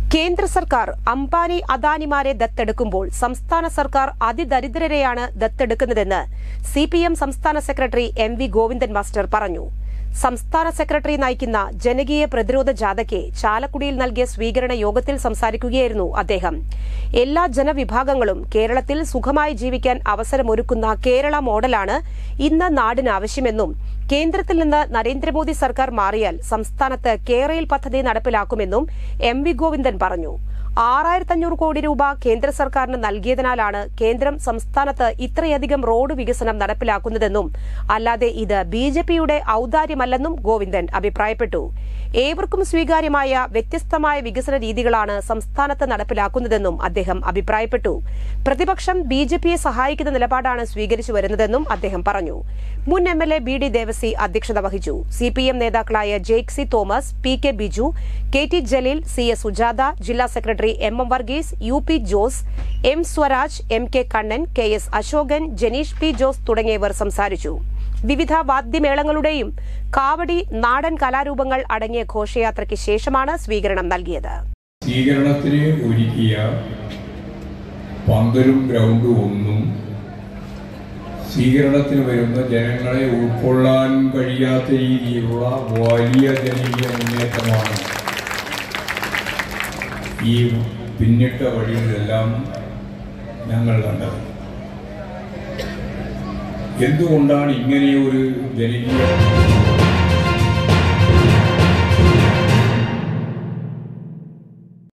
കേന്ദ്ര സർക്കാർ അംബാനി അദാനിമാരെ ദത്തെടുക്കുമ്പോൾ സംസ്ഥാന സർക്കാർ അതിദരിദ്രരെയാണ് ദത്തെടുക്കുന്നതെന്ന് സി പി എം സംസ്ഥാന secretary M V Govindan master പറഞ്ഞു സംസ്ഥാന സെക്രട്ടറി നയിക്കുന്ന ജനകീയ പ്രതിരോധ ജാഥയ്ക്ക് ചാലക്കുടിയിൽ നൽകിയ സ്വീകരണ യോഗത്തിൽ സംസാരിക്കുകയായിരുന്നു അദ്ദേഹം എല്ലാ ജനവിഭാഗങ്ങളും കേരളത്തിൽ സുഖമായി ജീവിക്കാൻ അവസരമൊരുക്കുന്ന കേരള മോഡലാണ് ഇന്ന് നാടിന് ആവശ്യമെന്നും കേന്ദ്രത്തിൽ നിന്ന് നരേന്ദ്രമോദി സർക്കാർ മാറിയാൽ സംസ്ഥാനത്ത് കേരയിൽ പദ്ധതി നടപ്പിലാക്കുമെന്നും എം വി ഗോവിന്ദൻ പറഞ്ഞു ആറായിരത്തഞ്ഞൂറ് കോടി രൂപ കേന്ദ്ര സർക്കാരിന് നൽകിയതിനാലാണ് കേന്ദ്രം സംസ്ഥാനത്ത് ഇത്രയധികം റോഡ് വികസനം നടപ്പിലാക്കുന്നതെന്നും അല്ലാതെ ഇത് ബി ജെ പിയുടെ ഔദാര്യമല്ലെന്നും ഗോവിന്ദൻ അഭിപ്രായപ്പെട്ടു ഏവർക്കും സ്വീകാര്യമായ വ്യത്യസ്തമായ വികസന രീതികളാണ് സംസ്ഥാനത്ത് നടപ്പിലാക്കുന്നതെന്നും അദ്ദേഹം അഭിപ്രായപ്പെട്ടു പ്രതിപക്ഷം ബി ജെ പിയെ സഹായിക്കുന്ന നിലപാടാണ് സ്വീകരിച്ചു വരുന്നതെന്നും അദ്ദേഹം പറഞ്ഞു മുൻ M L A B D Devasi അധ്യക്ഷത വഹിച്ചു സി പി എം നേതാക്കളായ Jaick C Thomas P K Biju K T Jaleel C S Sujatha ജില്ലാ secretary M M Varghese U P Jose M Swaraj M K Kannan K S Ashokan Janeesh P Jose തുടങ്ങിയവർ സംസാരിച്ചു വിവിധ വാദ്യമേളങ്ങളുടെയും കാവടി നാടൻ കലാരൂപങ്ങൾ അടങ്ങിയ ഘോഷയാത്രയ്ക്ക് ശേഷമാണ് സ്വീകരണം നൽകിയത് സ്വീകരണത്തിന് ഒരുക്കിയ പന്തലും ഗ്രൗണ്ടും ഒന്നും സ്വീകരണത്തിന് വരുന്ന ജനങ്ങളെ ഉൾക്കൊള്ളാൻ കഴിയാത്ത രീതിയിലുള്ള വലിയ ജനകീയ മുന്നേറ്റമാണ് ഈ പിന്നിട്ട വഴികളിലെല്ലാം ഞങ്ങൾ കണ്ടത് എന്തുകൊണ്ടാണ് ഇങ്ങനെയൊരു ജനകീയ